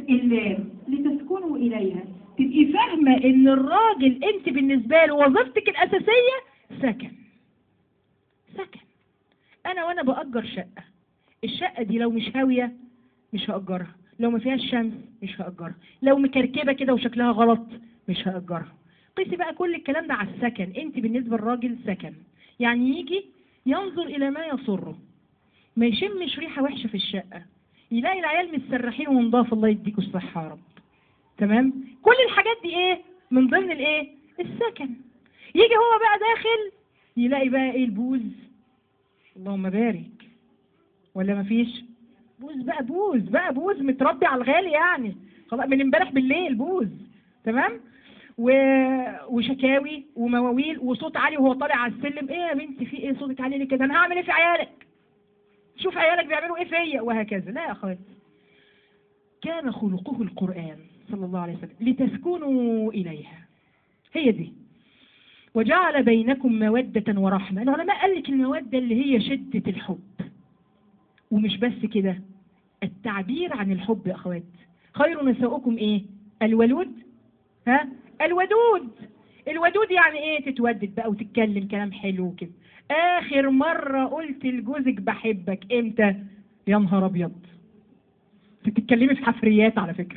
اللام لتسكنوا إليها تبقي فاهمة إن الراجل أنت بالنسبة له وظيفتك الأساسية سكن سكن أنا وأنا بأجر شقة الشقة دي لو مش هاوية مش هأجرها لو ما فيهاش شمس مش هأجرها لو مكركبة كده وشكلها غلط مش هأجرها قيسي بقى كل الكلام ده على السكن انت بالنسبة للراجل سكن يعني يجي ينظر إلى ما يسره ما يشمش ريحة وحشة في الشقة يلاقي العيال متسرحين ونضاف الله يديكوا الصحة يا رب تمام كل الحاجات دي ايه من ضمن الايه السكن يجي هو بقى داخل يلاقي بقى ايه البوز اللهم بارك ولا مفيش بوز بقى بوز بقى بوز متربي على الغالي يعني خلاص من امبارح بالليل بوز تمام و... وشكاوي ومواويل وصوت عالي وهو طالع على السلم ايه يا بنتي في ايه صوتك عالي ليه كده انا هعمل ايه في عيالك شوف عيالك بيعملوا ايه فيا وهكذا لا يا اخواتي كان خلقه القرآن صلى الله عليه وسلم لتسكنوا إليها هي دي وجعل بينكم مودة ورحمة العلماء قال لك المودة اللي هي شدة الحب ومش بس كده التعبير عن الحب يا أخوات خير نساؤكم إيه الولود ها الودود الودود يعني إيه تتودد بقى وتتكلم كلام حلو كده آخر مرة قلت لجوزك بحبك إمتى يا نهار أبيض بتتكلمي في حفريات على فكرة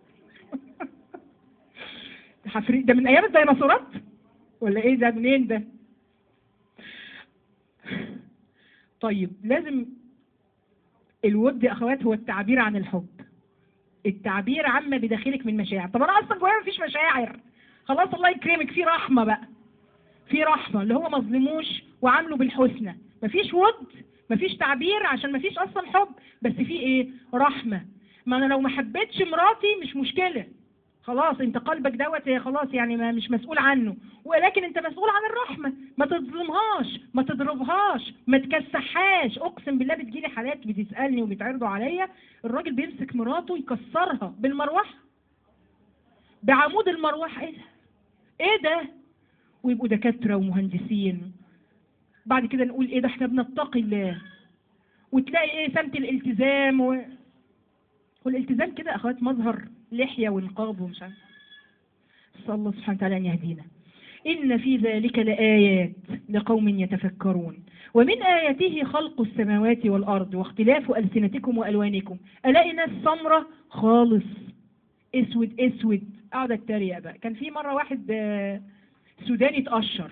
حفري ده من أيام الديناصورات ولا إيه ده منين ده طيب لازم الود يا أخوات هو التعبير عن الحب التعبير عما بداخلك من مشاعر طب أنا أصلا جوايا مفيش مشاعر خلاص الله يكرمك في رحمة بقى في رحمة اللي هو مظلموش وعامله بالحسنى مفيش ود مفيش تعبير عشان مفيش اصلا حب بس في ايه رحمة ما انا لو ما حبيتش مراتي مش مشكلة خلاص انت قلبك دوت هي خلاص يعني ما مش مسؤول عنه ولكن انت مسؤول عن الرحمة ما تظلمهاش ما تضربهاش ما تكسحهاش اقسم بالله بتجيلي حالات بتسألني وبيتعرضوا عليا الراجل بيمسك مراته يكسرها بالمروحة بعمود المروحة ايه ده ايه ده ويبقوا دكاترة ومهندسين بعد كده نقول ايه ده احنا بنتقي الله وتلاقي ايه سمت الالتزام و... والالتزام كده اخوات مظهر لحية ونقاب ومش عارف نسأل الله سبحانه وتعالى ان يهدينا إن في ذلك لآيات لقوم يتفكرون ومن آياته خلق السماوات والأرض واختلاف ألسنتكم وألوانكم ألاقي ناس سمرة خالص اسود اسود قاعدة اتريق بقى كان في مرة واحد آه سوداني اتقشر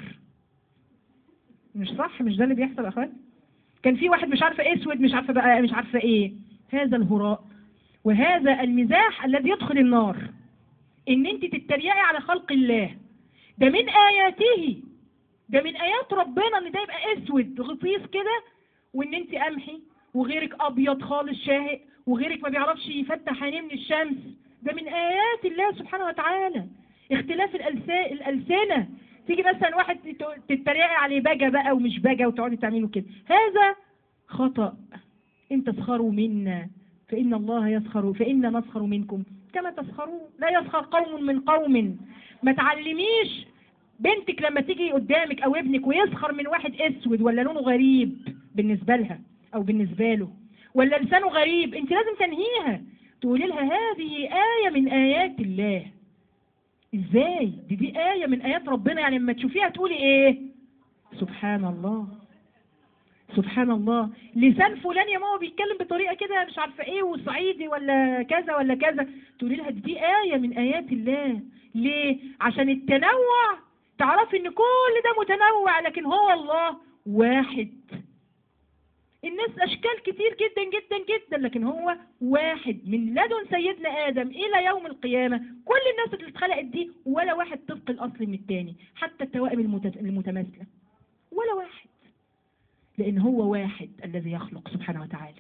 مش صح مش ده اللي بيحصل يا اخوان كان في واحد مش عارفه اسود مش عارفه بقى مش عارفه ايه هذا الهراء وهذا المزاح الذي يدخل النار ان انت تتريقي على خلق الله ده من اياته ده من ايات ربنا ان ده يبقى اسود غطيس كده وان انت قمحي وغيرك ابيض خالص شاهق وغيرك ما بيعرفش يفتح عينيه من الشمس ده من ايات الله سبحانه وتعالى اختلاف الألسا- الألسنة تيجي مثلا واحد تت- تتريقي عليه بجا بقى ومش بجا وتقعدي تعملوا كده هذا خطأ إن تسخروا منا فإن الله يسخر فإن نسخر منكم كما تسخرون لا يسخر قوم من قوم ما تعلميش بنتك لما تيجي قدامك أو ابنك ويسخر من واحد أسود ولا لونه غريب بالنسبة لها أو بالنسبة له ولا لسانه غريب أنت لازم تنهيها تقولي لها هذه آية من آيات الله ازاي دي دي آية من آيات ربنا يعني لما تشوفيها تقولي ايه سبحان الله سبحان الله لسان فلان يا ماما بيتكلم بطريقة كده مش عارفة ايه وصعيدي ولا كذا ولا كذا تقولي لها دي, دي آية من آيات الله ليه عشان التنوع تعرفي ان كل ده متنوع لكن هو الله واحد الناس اشكال كتير جدا جدا جدا لكن هو واحد من لدن سيدنا ادم الى يوم القيامه كل الناس اللي اتخلقت دي ولا واحد طبق الاصل من التاني حتى التوائم المت- المتماثله ولا واحد لان هو واحد الذي يخلق سبحانه وتعالى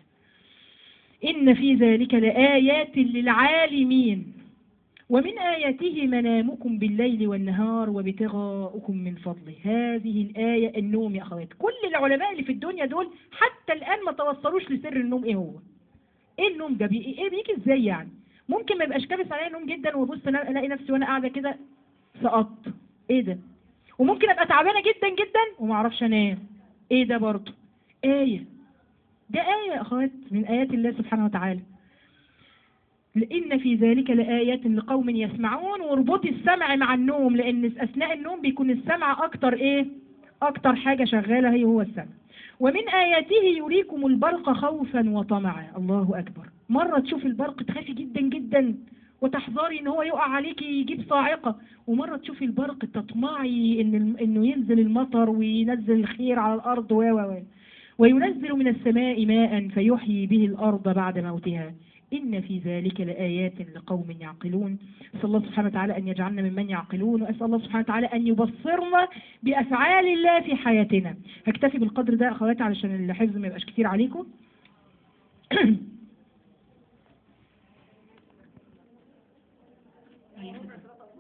ان في ذلك لايات للعالمين ومن آياته منامكم بالليل والنهار وابتغاؤكم من فضله هذه الآية النوم يا أخوات كل العلماء اللي في الدنيا دول حتى الآن ما توصلوش لسر النوم إيه هو إيه النوم ده بي إيه بيجي إزاي يعني ممكن ما يبقاش كابس عليا نوم جدا وابص أنا- الاقي نفسي وانا قاعده كده سقطت ايه ده وممكن ابقى تعبانه جدا جدا وما اعرفش انام ايه ده برضه ايه ده ايه يا اخوات من ايات الله سبحانه وتعالى لإن في ذلك لآيات لقوم يسمعون واربطي السمع مع النوم لأن أثناء النوم بيكون السمع أكتر إيه؟ أكتر حاجة شغالة هي هو السمع ومن آياته يريكم البرق خوفا وطمعا الله أكبر مرة تشوف البرق تخافي جدا جدا وتحذري ان هو يقع عليكي يجيب صاعقة ومرة تشوفي البرق تطمعي ان الم- انه ينزل المطر وينزل الخير على الارض و و و وينزل من السماء ماء فيحيي به الارض بعد موتها إن في ذلك لآيات لقوم يعقلون أسأل الله سبحانه وتعالى أن يجعلنا ممن يعقلون وأسأل الله سبحانه وتعالى أن يبصرنا بأفعال الله في حياتنا هكتفي بالقدر ده أخواتي علشان الحفظ ما يبقاش كتير عليكم